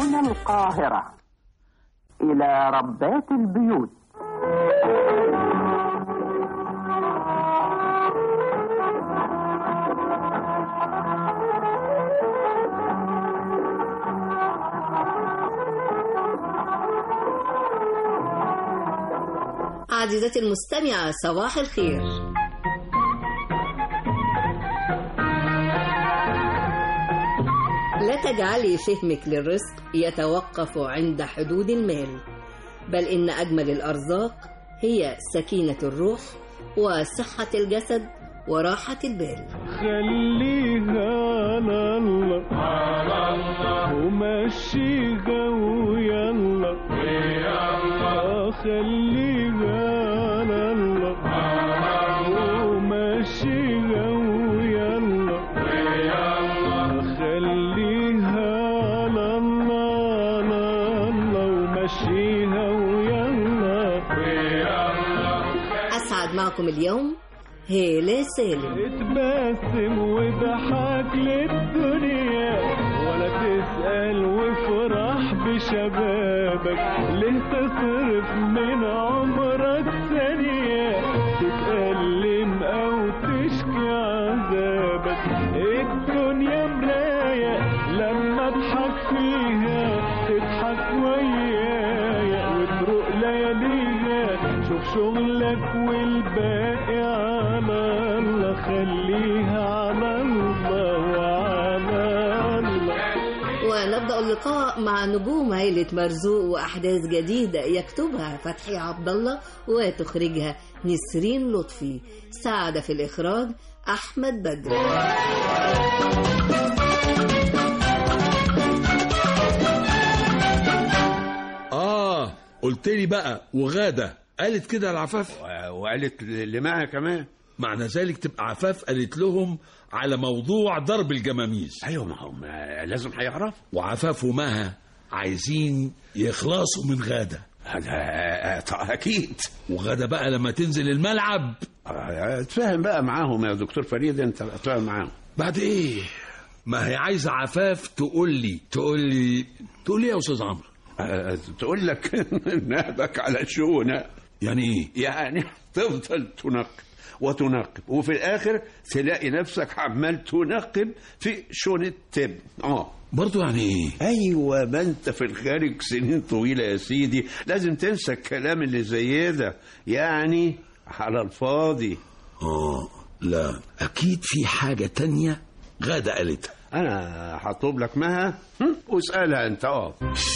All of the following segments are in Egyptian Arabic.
من القاهرة إلى ربات البيوت عزيزتي المستمعة صباح الخير لا تجعلي فهمك للرزق يتوقف عند حدود المال بل إن أجمل الأرزاق هي سكينة الروح وصحة الجسد وراحة البال خليها على الله على الله ومشيها ويلا ويلا خليها على الله على الله ومشيها ويلا ويلا خليها على الله على الله ومشيها ويلا ويلا أسعد معكم اليوم هيلة سالم اتبسم وضحك للدنيا ولا تسأل وافرح بشبابك ليه تصرف من عمرك ثانية تتألم أو تشكي عذابك الدنيا مراية لما اضحك فيها تضحك ويايا وتروق لياليها شوف شغلك والباقي على الله خليها على الله وعلى الله ونبدأ اللقاء مع نجوم عيلة مرزوق وأحداث جديدة يكتبها فتحي عبد الله وتخرجها نسرين لطفي ساعد في الإخراج أحمد بدر اه قلت لي بقى وغاده قالت كده العفاف وقالت اللي معاها كمان معنى ذلك تبقى عفاف قالت لهم على موضوع ضرب الجماميز ايوه ما هو ما لازم هيعرف وعفاف ومها عايزين يخلصوا من غاده هذا اكيد وغاده بقى لما تنزل الملعب اتفاهم بقى معاهم يا دكتور فريد انت اتفاهم معاهم بعد ايه ما هي عايزه عفاف تقول لي تقول لي تقول لي يا استاذ عمرو أه، تقول لك نهبك على شونه يعني ايه يعني تفضل تنقب وتنقب وفي الاخر تلاقي نفسك عمال تنقب في شونه تب اه برضو يعني ايه ايوه ما انت في الخارج سنين طويله يا سيدي لازم تنسى الكلام اللي زي ده يعني على الفاضي اه لا اكيد في حاجه تانية غاده قالتها انا هطلب لك مها هم؟ واسالها انت اه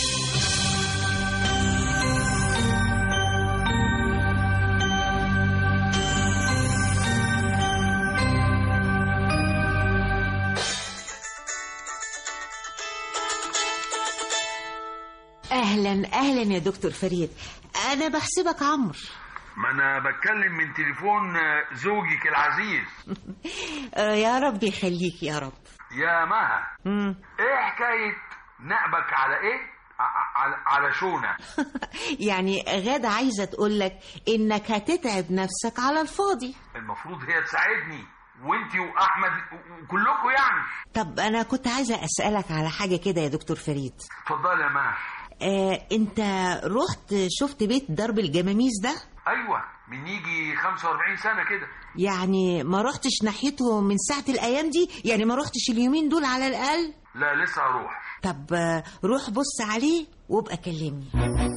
اهلا اهلا يا دكتور فريد انا بحسبك عمرو ما انا بتكلم من تليفون زوجك العزيز آه، يا رب يخليك يا رب يا مها مم. ايه حكايه نقبك على ايه ع- على, على شونه يعني غادة عايزة تقول لك انك هتتعب نفسك على الفاضي المفروض هي تساعدني وانتي واحمد و- وكلكم يعني طب انا كنت عايزة اسألك على حاجة كده يا دكتور فريد اتفضلي يا مها آه انت رحت شفت بيت درب الجماميس ده ايوه من يجي 45 سنه كده يعني ما رحتش ناحيته من ساعة الايام دي يعني ما رحتش اليومين دول على الاقل لا لسه هروح طب آه، روح بص عليه وابقى كلمني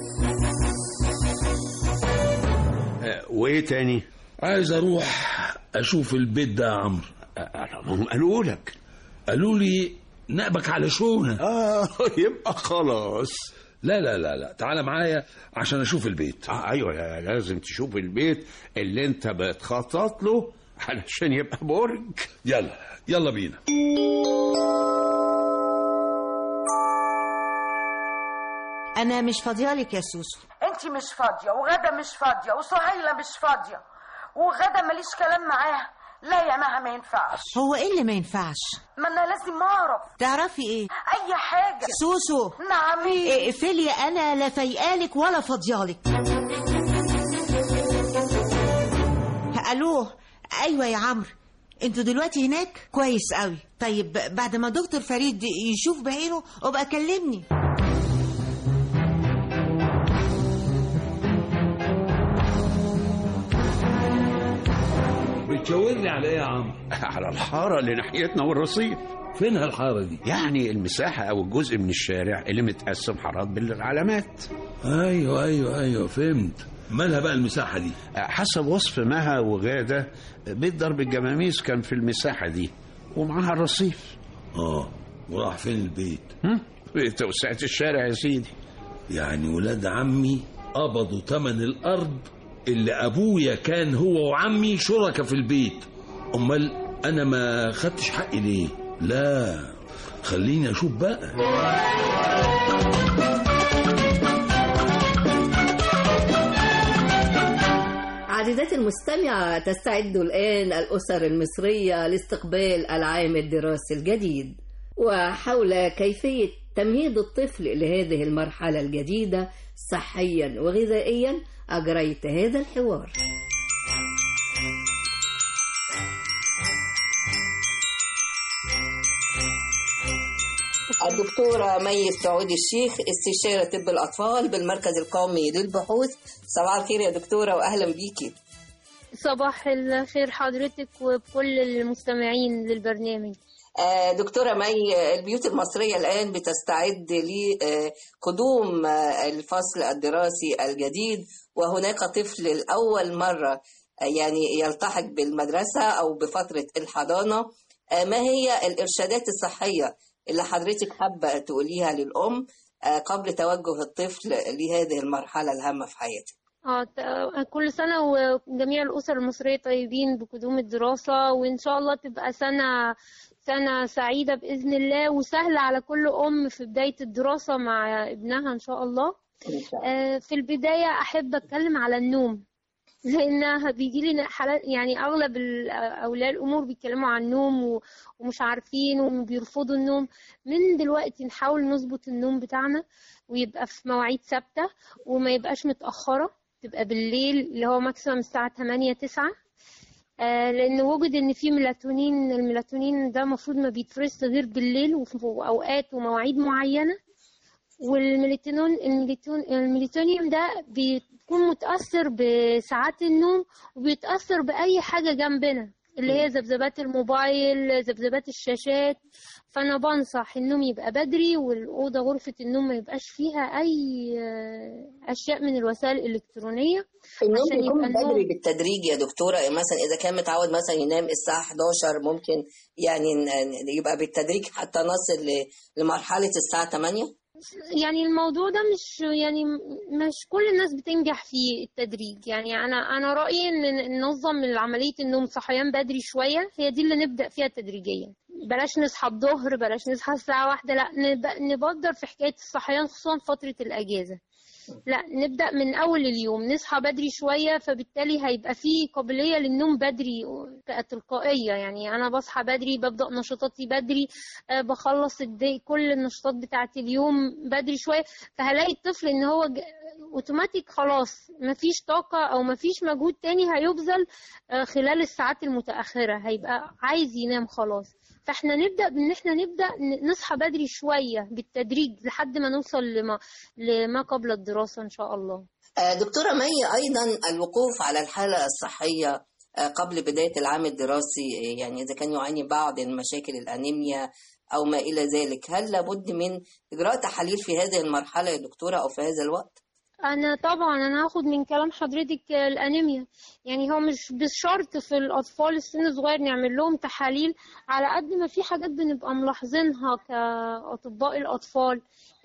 آه، وايه تاني عايز اروح اشوف البيت ده يا عمرو آه، هم قالوا لك قالوا لي نقبك على شونه اه يبقى خلاص لا لا لا لا تعالى معايا عشان اشوف البيت آه ايوه لا- لازم تشوف البيت اللي انت بتخطط له علشان يبقى برج يلا يلا بينا انا مش فاضيالك يا سوسو انت مش فاضيه وغدا مش فاضيه وسهيله مش فاضيه وغدا ماليش كلام معاها لا يا مها ما ينفعش هو ايه اللي ما ينفعش ما انا لازم اعرف تعرفي ايه اي حاجه سوسو نعم إيه، فيليا انا لا فايقالك ولا فاضيالك الو ايوه يا عمرو انتوا دلوقتي هناك كويس قوي طيب بعد ما دكتور فريد يشوف بعينه ابقى كلمني بتشاورني على ايه يا عم على الحارة اللي ناحيتنا والرصيف فينها الحاره دي يعني المساحة أو الجزء من الشارع اللي متقسم حارات بالعلامات ايوه ايوه ايوه فهمت مالها بقى المساحه دي حسب وصف مها وغادة بيت ضرب الجماميس كان في المساحة دي ومعاها الرصيف اه وراح فين البيت هم؟ في توسعة الشارع يا سيدي يعني ولاد عمي قبضوا تمن الارض اللي ابويا كان هو وعمي شركة في البيت امال انا ما خدتش حقي ليه لا خليني اشوف بقى عزيزاتي المستمعة تستعد الآن الأسر المصرية لاستقبال العام الدراسي الجديد وحول كيفية تمهيد الطفل لهذه المرحلة الجديدة صحيا وغذائيا أجريت هذا الحوار الدكتورة مي سعود الشيخ استشارة طب الأطفال بالمركز القومي للبحوث صباح الخير يا دكتورة وأهلا بيكي صباح الخير حضرتك وبكل المستمعين للبرنامج آه، دكتورة مي آه، البيوت المصرية الآن بتستعد لقدوم آه، الفصل الدراسي الجديد وهناك طفل لأول مرة آه، يعني يلتحق بالمدرسة أو بفترة الحضانة آه، ما هي الإرشادات الصحية اللي حضرتك حابة تقوليها للأم آه، قبل توجه الطفل لهذه المرحلة الهامة في حياته اه ت- كل سنة وجميع الأسر المصرية طيبين بقدوم الدراسة وإن شاء الله تبقى سنة سنة سعيدة بإذن الله وسهلة على كل أم في بداية الدراسة مع ابنها إن شاء الله آه، في البداية أحب أتكلم على النوم لأنها بيجي لي حالات يعني أغلب ال- أولياء الأمور بيتكلموا عن النوم و- ومش عارفين وبيرفضوا النوم من دلوقتي نحاول نظبط النوم بتاعنا ويبقى في مواعيد ثابتة وما يبقاش متأخرة تبقى بالليل اللي هو ماكسيمم الساعة 8 9 آه لأن وجد إن في ميلاتونين الميلاتونين ده المفروض ما بيتفرزش غير بالليل وفي أوقات ومواعيد معينة والميلاتونين الميلاتون الميلاتونين ده بيكون متأثر بساعات النوم وبيتأثر بأي حاجة جنبنا اللي هي ذبذبات الموبايل ذبذبات الشاشات فأنا بنصح النوم يبقى بدري والأوضة غرفة النوم ما يبقاش فيها أي آه، أشياء من الوسائل الإلكترونية النوم عشان بيكون يبقى النوم بدري بالتدريج يا دكتورة مثلا إذا كان متعود مثلا ينام الساعة 11 ممكن يعني ن- يبقى بالتدريج حتى نصل ل- لمرحلة الساعة 8 يعني الموضوع ده مش يعني مش كل الناس بتنجح في التدريج يعني انا انا رايي ان ننظم عمليه النوم صحيان بدري شويه هي دي اللي نبدا فيها تدريجيا بلاش نصحى الظهر بلاش نصحى الساعه واحدة لا نب- نبدر في حكايه الصحيان خصوصا فتره الاجازه لا نبدا من اول اليوم نصحى بدري شويه فبالتالي هيبقى في قابليه للنوم بدري تلقائيه يعني انا بصحى بدري ببدا نشاطاتي بدري آه، بخلص الدي كل النشاطات بتاعه اليوم بدري شويه فهلاقي الطفل ان هو ج- اوتوماتيك خلاص مفيش طاقه او مفيش مجهود تاني هيبذل آه، خلال الساعات المتاخره هيبقى عايز ينام خلاص فاحنا نبدا بان احنا نبدا ن- نصحى بدري شويه بالتدريج لحد ما نوصل لما لما قبل الدراسه ان شاء الله آه، دكتورة مي أيضا الوقوف على الحالة الصحية آه، قبل بداية العام الدراسي آه، يعني إذا كان يعاني بعض من مشاكل الأنيميا أو ما إلى ذلك هل لابد من إجراء تحاليل في هذه المرحلة يا دكتورة أو في هذا الوقت؟ انا طبعا انا هاخد من كلام حضرتك الانيميا يعني هو مش بالشرط في الاطفال السن الصغير نعمل لهم تحاليل على قد ما في حاجات بنبقى ملاحظينها كاطباء الاطفال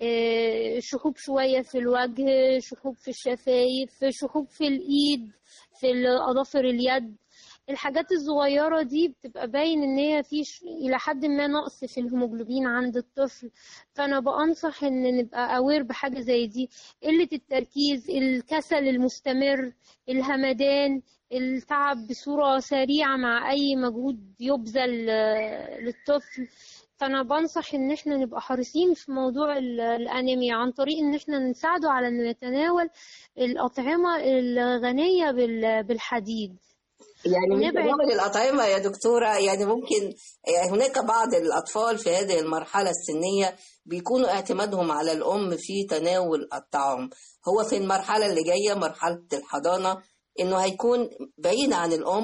إيه، شحوب شويه في الوجه شحوب في الشفايف شحوب في الايد في اظافر اليد الحاجات الصغيرة دي بتبقى باين ان هي في ش- الى حد ما نقص في الهيموجلوبين عند الطفل فانا بنصح ان نبقى اوير بحاجة زي دي قلة التركيز الكسل المستمر الهمدان التعب بصورة سريعة مع اي مجهود يبذل آه، للطفل فانا بنصح ان احنا نبقى حريصين في موضوع ال- الانيميا عن طريق ان احنا نساعده على انه يتناول الاطعمة الغنية بال- بالحديد يعني من ونبعد- تناول الأطعمة يا دكتورة يعني ممكن يعني هناك بعض الأطفال في هذه المرحلة السنية بيكونوا اعتمادهم على الأم في تناول الطعام هو في المرحلة اللي جاية مرحلة الحضانة إنه هيكون بعيد عن الأم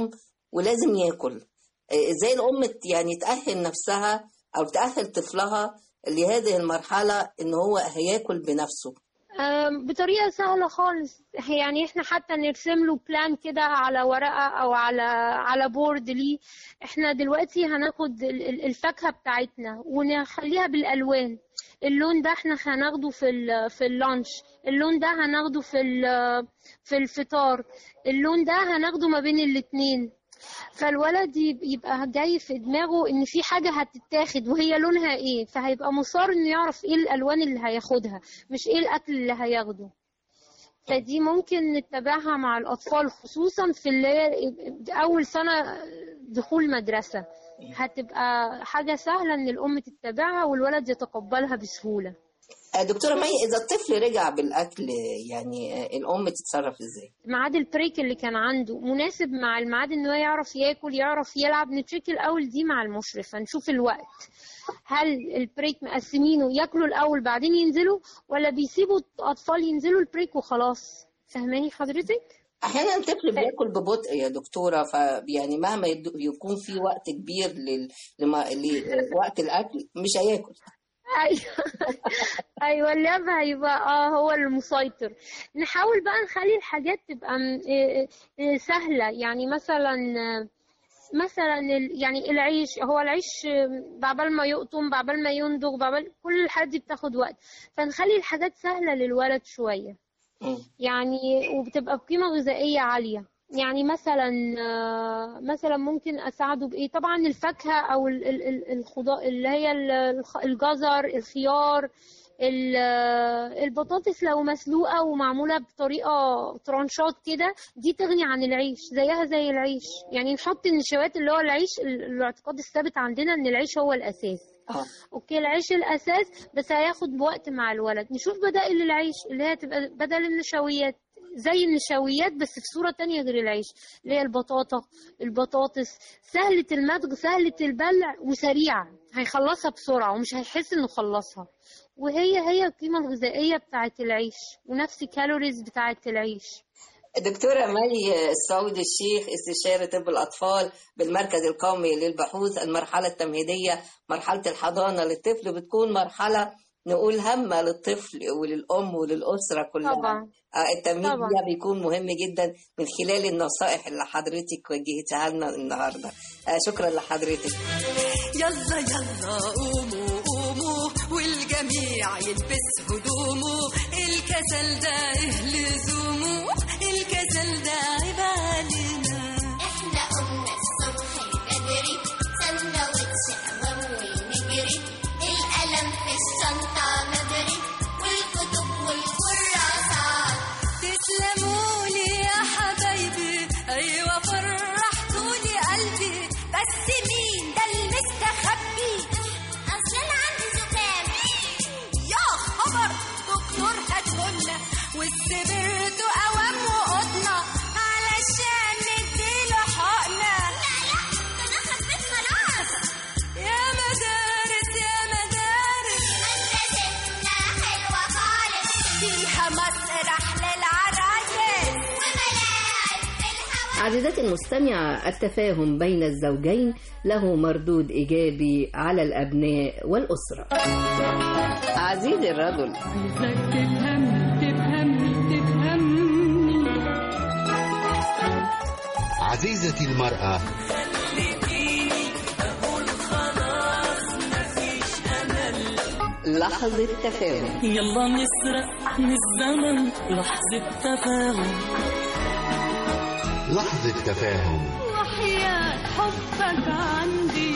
ولازم ياكل آه، ازاي الام ت- يعني تأهل نفسها او تأهل طفلها لهذه المرحلة ان هو هياكل بنفسه آم، بطريقة سهلة خالص يعني احنا حتى نرسم له بلان كده على ورقة او على على بورد ليه احنا دلوقتي هناخد ال- ال- الفاكهة بتاعتنا ونخليها بالالوان اللون ده احنا هناخده في ال في اللانش اللون ده هناخده في ال- في الفطار اللون ده هناخده ما بين الاتنين فالولد يب- يبقى جاي في دماغه ان في حاجة هتتاخد وهي لونها ايه فهيبقى مصر انه يعرف ايه الالوان اللي هياخدها مش ايه الاكل اللي هياخده فدي ممكن نتبعها مع الاطفال خصوصا في اللي هي اول سنة دخول مدرسة هتبقى حاجة سهلة ان الام تتبعها والولد يتقبلها بسهولة آه، دكتورة مي اذا الطفل رجع بالاكل يعني آه، الام تتصرف ازاي ميعاد البريك اللي كان عنده مناسب مع الميعاد ان هو يعرف ياكل يعرف يلعب نتشيك الاول دي مع المشرف هنشوف الوقت هل البريك مقسمينه ياكلوا الاول بعدين ينزلوا ولا بيسيبوا الاطفال ينزلوا البريك وخلاص فاهماني حضرتك احيانا الطفل بياكل ببطء يا دكتوره فيعني مهما يد- يكون في وقت كبير لل... لما... لوقت الاكل مش هياكل ايوه ايوه اللعب هيبقى اه هو المسيطر نحاول بقى نخلي الحاجات تبقى م- إيه إيه سهله يعني مثلا مثلا ال- يعني العيش هو العيش بعبال ما يقطم بعبال ما يندغ بعبال كل الحاجات دي بتاخد وقت فنخلي الحاجات سهله للولد شويه يعني وبتبقى بقيمة غذائية عالية يعني مثلا آه، مثلا ممكن اساعده بايه طبعا الفاكهه او ال- ال- ال- الخضار اللي هي ال- الخ- الجزر الخيار ال- آه، البطاطس لو مسلوقه ومعموله بطريقه ترانشات كده دي تغني عن العيش زيها زي العيش يعني نحط النشويات اللي هو العيش ال- الاعتقاد الثابت عندنا ان العيش هو الاساس اوكي العيش الاساس بس هياخد وقت مع الولد نشوف بدائل للعيش اللي هي تبقى بدل النشويات زي النشويات بس في صورة تانية غير العيش اللي هي البطاطا البطاطس سهلة المدغ سهلة البلع وسريعة هيخلصها بسرعة ومش هيحس انه خلصها وهي هي القيمة الغذائية بتاعت العيش ونفس الكالوريز بتاعت العيش دكتورة مي السعود الشيخ استشاري طب الأطفال بالمركز القومي للبحوث المرحلة التمهيدية مرحلة الحضانة للطفل بتكون مرحلة نقول هامة للطفل وللأم وللأسرة كلها طبعا آه، التمهيد طبعا. ده بيكون مهم جدا من خلال النصائح اللي حضرتك وجهتها لنا النهارده آه، شكرا لحضرتك يلا يلا قوموا قوموا والجميع يلبس هدومه الكسل ده إيه لزومه الكسل ده عيب علينا احنا قمنا الصبح بدري سندوتش قوام ونجري القلم في الشنطة مدري والكتب والكراسات تسلموا لي يا حبايبي ايوه فرحتوني قلبي بس مين ده المستخبي اصل انا عندي زكام يا خبر دكتور هاتهولنا والسبرت قوام وقطنا علشان نديله حقنا انا خبيت خلاص يا مدارس يا مدارس مدرستنا حلوة خالص فيها مسرح للعرايس عزيزتي المستمعة التفاهم بين الزوجين له مردود إيجابي على الأبناء والأسرة عزيزي الرجل عايزك تفهمني تفهمني تفهمني عزيزتي المرأة لحظة تفاهم يلا نسرق من الزمن لحظة تفاهم لحظة تفاهم وحياة حبك عندي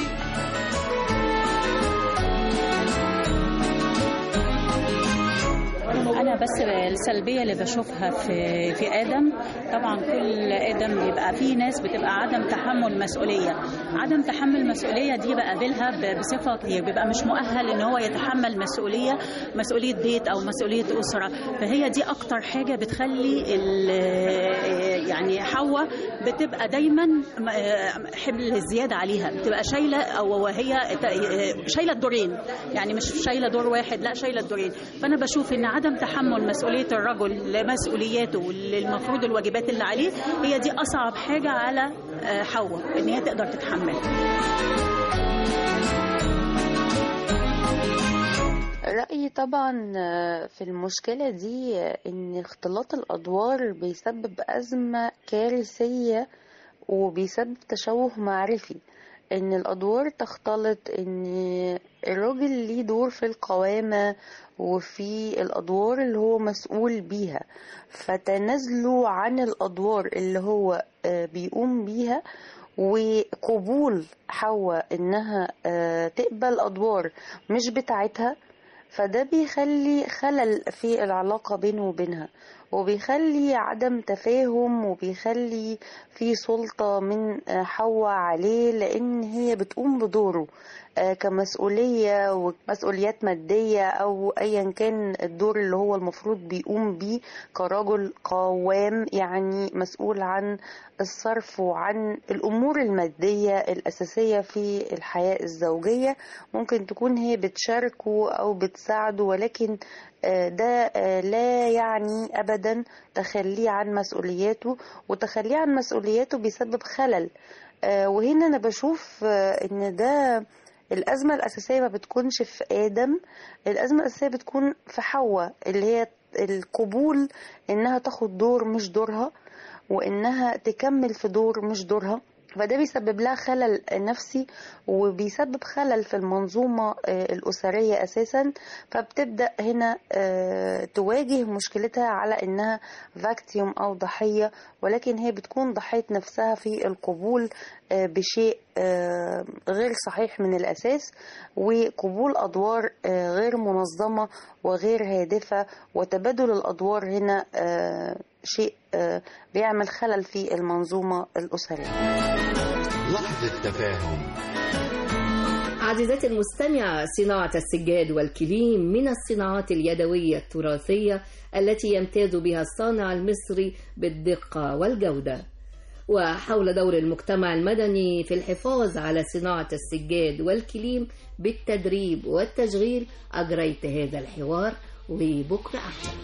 انا بس السلبيه اللي بشوفها في في ادم طبعا كل ادم بيبقى في ناس بتبقى عدم تحمل مسؤوليه عدم تحمل مسؤوليه دي بقابلها ب- بصفه هي بيبقى مش مؤهل ان هو يتحمل مسؤوليه مسؤوليه بيت او مسؤوليه اسره فهي دي اكتر حاجه بتخلي ال- يعني حواء بتبقى دايما م- حمل زياده عليها بتبقى شايله او هي ت- شايله الدورين يعني مش شايله دور واحد لا شايله الدورين فانا بشوف ان عدم تحمل مسؤوليه الرجل لمسؤولياته واللي المفروض الواجبات اللي عليه هي دي اصعب حاجه على آه، حواء ان هي تقدر تتحمل رأيي طبعا آه، في المشكلة دي آه، إن اختلاط الأدوار بيسبب أزمة كارثية وبيسبب تشوه معرفي إن الأدوار تختلط إن الراجل ليه دور في القوامة وفي الأدوار اللي هو مسؤول بيها فتنازله عن الأدوار اللي هو آه، بيقوم بيها وقبول حواء إنها آه، تقبل أدوار مش بتاعتها فده بيخلي خلل في العلاقة بينه وبينها وبيخلي عدم تفاهم وبيخلي في سلطة من آه، حواء عليه لأن هي بتقوم بدوره آه، كمسؤولية ومسؤوليات مادية أو أيا كان الدور اللي هو المفروض بيقوم بيه كرجل قوام يعني مسؤول عن الصرف وعن الأمور المادية الأساسية في الحياة الزوجية ممكن تكون هي بتشاركه أو بتساعده ولكن آه، ده آه، لا يعني أبدا تخليه عن مسؤولياته وتخليه عن مسؤولياته بيسبب خلل آه، وهنا أنا بشوف آه، إن ده الأزمة الأساسية ما بتكونش في آدم الأزمة الأساسية بتكون في حواء اللي هي القبول إنها تاخد دور مش دورها وإنها تكمل في دور مش دورها فده بيسبب لها خلل نفسي وبيسبب خلل في المنظومة آه، الأسرية أساسا فبتبدأ هنا آه، تواجه مشكلتها على إنها فاكتيوم أو ضحية ولكن هي بتكون ضحية نفسها في القبول آه، بشيء آه، غير صحيح من الأساس وقبول أدوار آه، غير منظمة وغير هادفة وتبادل الأدوار هنا آه، شيء آه، بيعمل خلل في المنظومة الأسرية لحظة تفاهم عزيزتي المستمعة صناعة السجاد والكليم من الصناعات اليدوية التراثية التي يمتاز بها الصانع المصري بالدقة والجودة وحول دور المجتمع المدني في الحفاظ على صناعة السجاد والكليم بالتدريب والتشغيل أجريت هذا الحوار وبكرة أحسن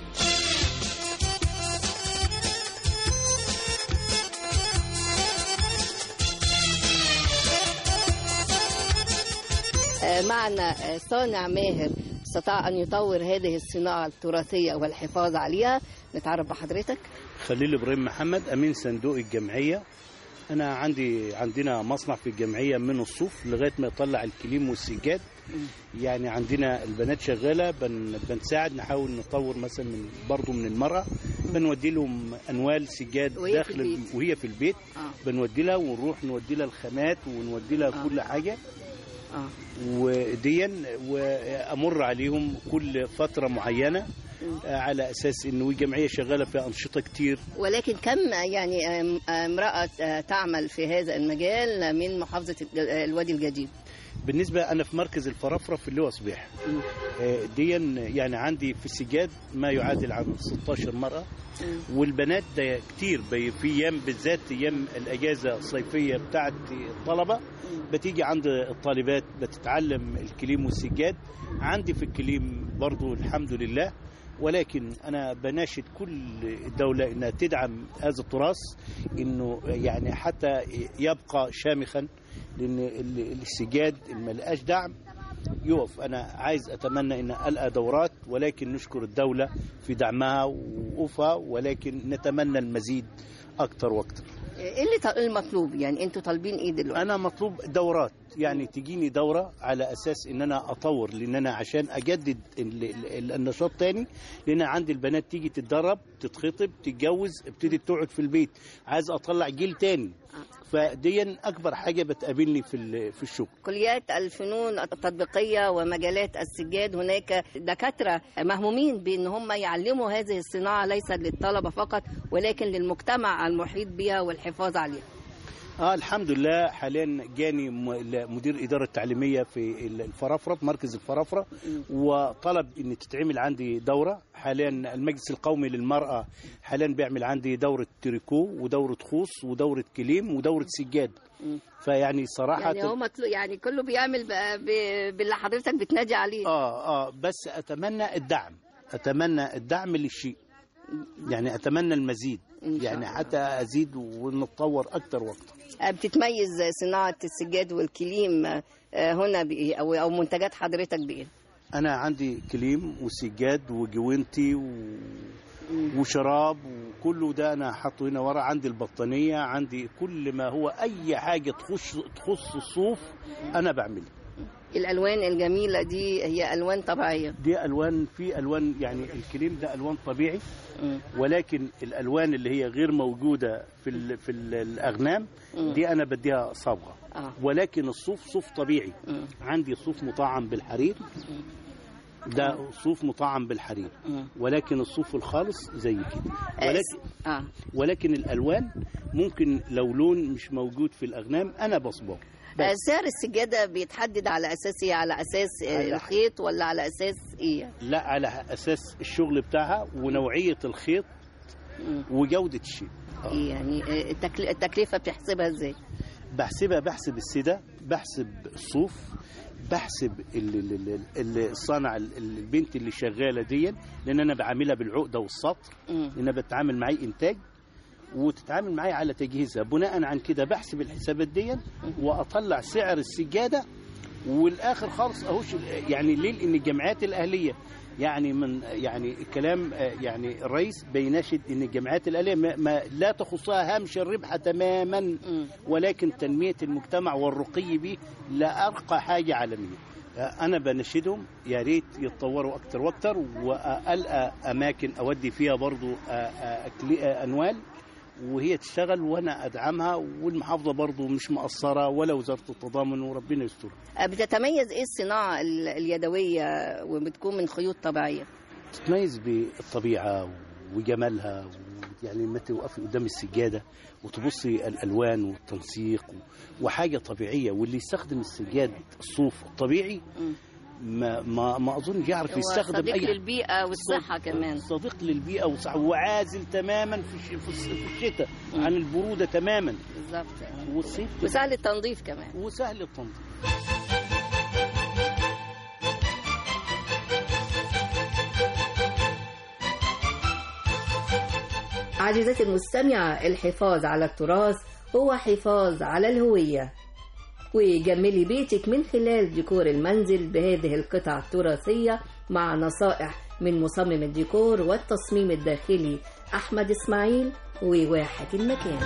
آه، معنا آه، صانع ماهر استطاع أن يطور هذه الصناعة التراثية والحفاظ عليها نتعرف بحضرتك خليل ابراهيم محمد امين صندوق الجمعيه انا عندي عندنا مصنع في الجمعيه من الصوف لغايه ما يطلع الكليم والسجاد يعني عندنا البنات شغاله بن بنساعد نحاول نطور مثلا من برضه من المراه بنودي لهم انوال سجاد وهي في داخل البيت. وهي في البيت آه. بنودي لها ونروح نودي لها الخامات ونودي لها آه. كل حاجه آه. وديا وامر عليهم كل فتره معينه آه، على اساس انه الجمعيه شغاله في انشطه كتير ولكن كم يعني آم- امرأة آه، تعمل في هذا المجال من محافظة الج- الوادي الجديد بالنسبه انا في مركز الفرافره في اللواء صبيح آه، ديا يعني عندي في السجاد ما يعادل عن 16 مرأة والبنات ده كتير بي- في ايام بالذات ايام الاجازه الصيفيه بتاعت الطلبه بتيجي عند الطالبات بتتعلم الكليم والسجاد عندي في الكليم برضو الحمد لله ولكن انا بناشد كل الدوله انها تدعم هذا التراث انه يعني حتى يبقى شامخا لان ال- السجاد اللي ما لقاش دعم يقف انا عايز اتمنى ان القى دورات ولكن نشكر الدوله في دعمها ووقوفها ولكن نتمنى المزيد اكتر واكتر ايه اللي ط- المطلوب يعني انتوا طالبين ايه دلوقتي انا مطلوب دورات يعني تجيني دوره على اساس ان انا اطور لان انا عشان اجدد ال- ال- النشاط تاني لان عندي البنات تيجي تتدرب تتخطب تتجوز ابتدت تقعد في البيت عايز اطلع جيل تاني فديا اكبر حاجه بتقابلني في ال- في الشغل كليات الفنون التطبيقية ومجالات السجاد هناك دكاترة مهمومين بأن هم يعلموا هذه الصناعة ليس للطلبة فقط ولكن للمجتمع المحيط بها والحفاظ عليها اه الحمد لله حاليا جاني م- مدير اداره تعليميه في الفرافره في مركز الفرافره وطلب ان تتعمل عندي دوره حاليا المجلس القومي للمراه حاليا بيعمل عندي دوره تريكو ودوره خوص ودوره كليم ودوره سجاد فيعني صراحه يعني هو مطلوب يعني كله بيعمل ب- ب- باللي حضرتك بتنادي عليه اه اه بس اتمنى الدعم اتمنى الدعم للشيء يعني اتمنى المزيد إن شاء يعني حتى ازيد ونتطور اكتر واكتر بتتميز صناعة السجاد والكليم آه، هنا بإيه أو أو منتجات حضرتك بإيه؟ انا عندي كليم وسجاد وجوينتي و... وشراب وكله ده انا حاطه هنا ورا عندي البطانيه عندي كل ما هو اي حاجه تخش تخص الصوف انا بعملها الألوان الجميلة دي هي ألوان طبيعية دي الوان في الوان يعني الكريم ده الوان طبيعي ولكن الالوان اللي هي غير موجوده في ال في ال الاغنام دي انا بديها صبغه آه. ولكن الصوف صوف طبيعي عندي صوف مطعم بالحرير ده صوف مطعم بالحرير ولكن الصوف الخالص زي كده ولكن آه. ولكن الالوان ممكن لو لون مش موجود في الاغنام انا بصبغه آه، سعر السجادة بيتحدد على أساس إيه؟ على أساس آه، الخيط ولا على أساس إيه؟ لا على اساس الشغل بتاعها ونوعيه الخيط وجوده الشيء إيه يعني آه، التكل- التكلفة بتحسبها إزاي؟ بحسبها بحسب السدة بحسب الصوف بحسب ال- ال- ال- ال- الصانع ال- ال- البنت اللي شغاله دي لان انا بعاملها بالعقده والسطر مم. لان أنا بتعامل معي انتاج وتتعامل معي على تجهيزها بناء عن كده بحسب الحسابات دي واطلع سعر السجاده والاخر خالص اهوش يعني ليه لان الجامعات الاهليه يعني من يعني الكلام آه، يعني الرئيس بيناشد ان الجامعات الاهليه ما, ما لا تخصها هامش الربح تماما ولكن تنميه المجتمع والرقي به لارقى حاجه عالميه آه، انا بنشدهم يا ريت يتطوروا اكتر واكتر والقى اماكن اودي فيها برضو آه، آه، أكلي- آه، انوال وهي تشتغل وانا ادعمها والمحافظه برضو مش مقصره ولا وزاره التضامن وربنا يستر آه، بتتميز إيه الصناعة ال- اليدوية وبتكون من خيوط طبيعية؟ تتميز بالطبيعه وجمالها يعني لما توقفي قدام السجاده وتبصي الالوان والتنسيق وحاجه طبيعيه واللي يستخدم السجاد الصوف الطبيعي ما ما ما اظن يعرف هو يستخدم صديق اي للبيئة والصحة كمان صديق للبيئه والصحه وعازل تماما في الش- في الص- في الشتاء عن البروده تماما بالظبط والصيف وسهل التنظيف كمان وسهل التنظيف عزيزتي المستمعة الحفاظ على التراث هو حفاظ على الهوية وجملي بيتك من خلال ديكور المنزل بهذه القطع التراثية مع نصائح من مصمم الديكور والتصميم الداخلي أحمد إسماعيل وواحة المكان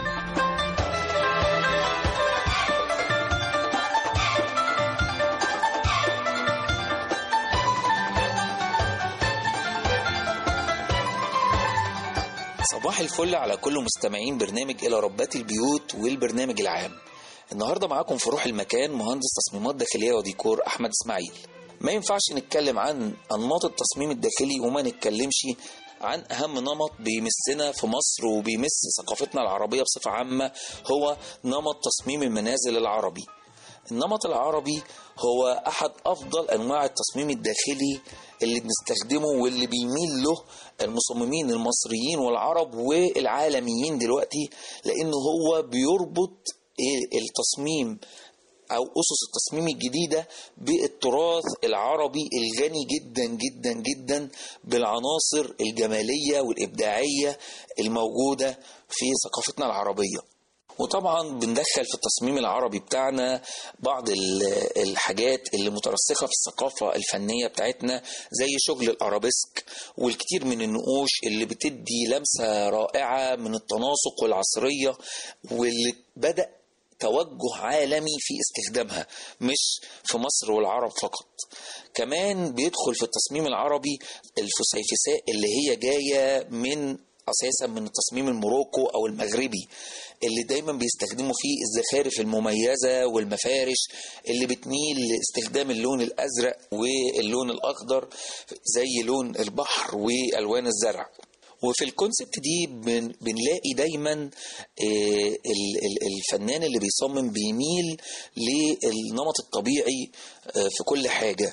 صباح الفل على كل مستمعين برنامج إلى ربات البيوت والبرنامج العام النهاردة معاكم في روح المكان مهندس تصميمات داخلية وديكور أحمد إسماعيل ما ينفعش نتكلم عن أنماط التصميم الداخلي وما نتكلمش عن أهم نمط بيمسنا في مصر وبيمس ثقافتنا العربية بصفة عامة هو نمط تصميم المنازل العربي النمط العربي هو أحد أفضل أنواع التصميم الداخلي اللي بنستخدمه واللي بيميل له المصممين المصريين والعرب والعالميين دلوقتي لأنه هو بيربط التصميم أو أسس التصميم الجديدة بالتراث العربي الغني جدا جدا جدا بالعناصر الجمالية والإبداعية الموجودة في ثقافتنا العربية وطبعا بندخل في التصميم العربي بتاعنا بعض ال- الحاجات اللي مترسخة في الثقافة الفنية بتاعتنا زي شغل الأرابيسك والكتير من النقوش اللي بتدي لمسة رائعة من التناسق والعصرية واللي بدأ توجه عالمي في استخدامها مش في مصر والعرب فقط كمان بيدخل في التصميم العربي الفسيفساء اللي هي جاية من اساسا من التصميم الموروكو او المغربي اللي دايما بيستخدموا فيه الزخارف المميزه والمفارش اللي بتميل لاستخدام اللون الازرق واللون الاخضر زي لون البحر والوان الزرع وفي الكونسبت دي بن بنلاقي دايما آه، ال- ال- الفنان اللي بيصمم بيميل للنمط الطبيعي آه، في كل حاجه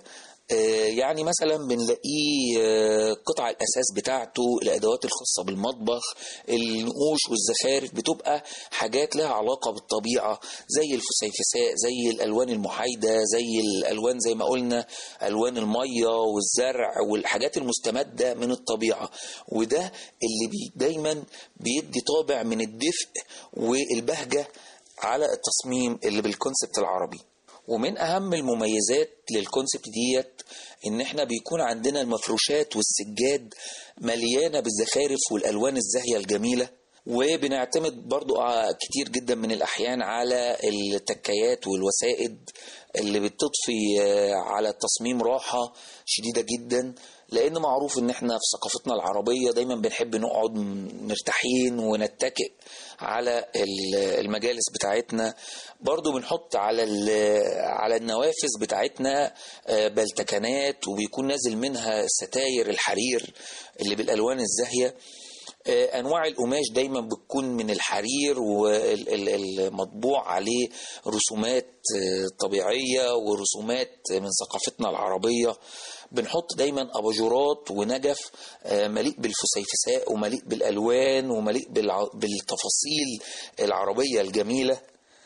آه، يعني مثلا بنلاقيه آه، قطع الاساس بتاعته الادوات الخاصه بالمطبخ النقوش والزخارف بتبقى حاجات لها علاقه بالطبيعه زي الفسيفساء زي الالوان المحايده زي الالوان زي ما قلنا الوان الميه والزرع والحاجات المستمده من الطبيعه وده اللي بي دايما بيدي طابع من الدفء والبهجه على التصميم اللي بالكونسبت العربي ومن اهم المميزات للكونسبت ديت ان احنا بيكون عندنا المفروشات والسجاد مليانه بالزخارف والالوان الزاهيه الجميله وبنعتمد برضو ع- كتير جدا من الاحيان على التكايات والوسائد اللي بتضفي آه، على التصميم راحه شديده جدا لان معروف ان احنا في ثقافتنا العربيه دايما بنحب نقعد م- مرتاحين ونتكئ على ال- المجالس بتاعتنا برضو بنحط على ال- على النوافذ بتاعتنا آه، بلتكنات وبيكون نازل منها ستاير الحرير اللي بالالوان الزاهيه آه، انواع القماش دايما بتكون من الحرير والمطبوع عليه رسومات آه، طبيعيه ورسومات من ثقافتنا العربيه بنحط دايما اباجورات ونجف آه، مليء بالفسيفساء ومليء بالالوان ومليء بالع- بالتفاصيل العربيه الجميله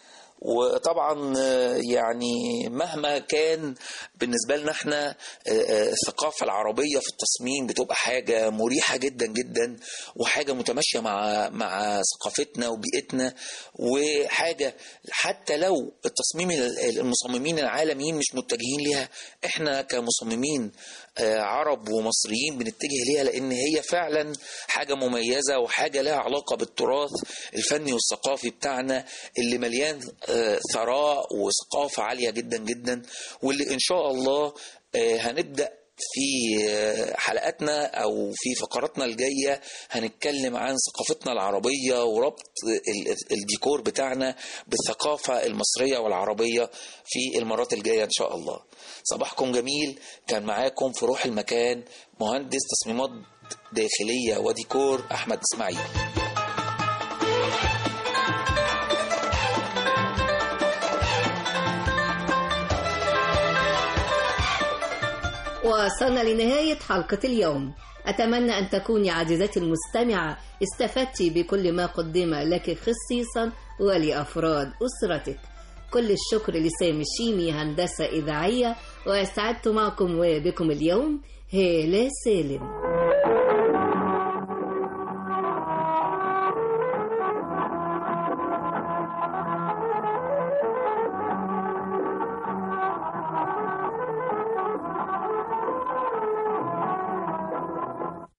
وطبعا آه، يعني مهما كان بالنسبة لنا احنا آه، آه، الثقافة العربية في التصميم بتبقى حاجة مريحة جدا جدا وحاجة متماشية مع مع ثقافتنا وبيئتنا وحاجة حتى لو التصميم ال- المصممين العالميين مش متجهين ليها احنا كمصممين آه، عرب ومصريين بنتجه ليها لان هي فعلا حاجة مميزة وحاجة لها علاقة بالتراث الفني والثقافي بتاعنا اللي مليان آه، ثراء وثقافة عالية جدا جدا واللي ان شاء الله آه، هنبدأ في آه، حلقاتنا او في فقراتنا الجايه هنتكلم عن ثقافتنا العربيه وربط ال- الديكور بتاعنا بالثقافه المصريه والعربيه في المرات الجايه ان شاء الله. صباحكم جميل كان معاكم في روح المكان مهندس تصميمات داخليه وديكور احمد اسماعيل. وصلنا لنهاية حلقة اليوم أتمنى أن تكوني عزيزتي المستمعة استفدت بكل ما قدم لك خصيصا ولأفراد أسرتك كل الشكر لسامي الشيمي هندسة إذاعية وأسعدت معكم وبكم اليوم هالة سالم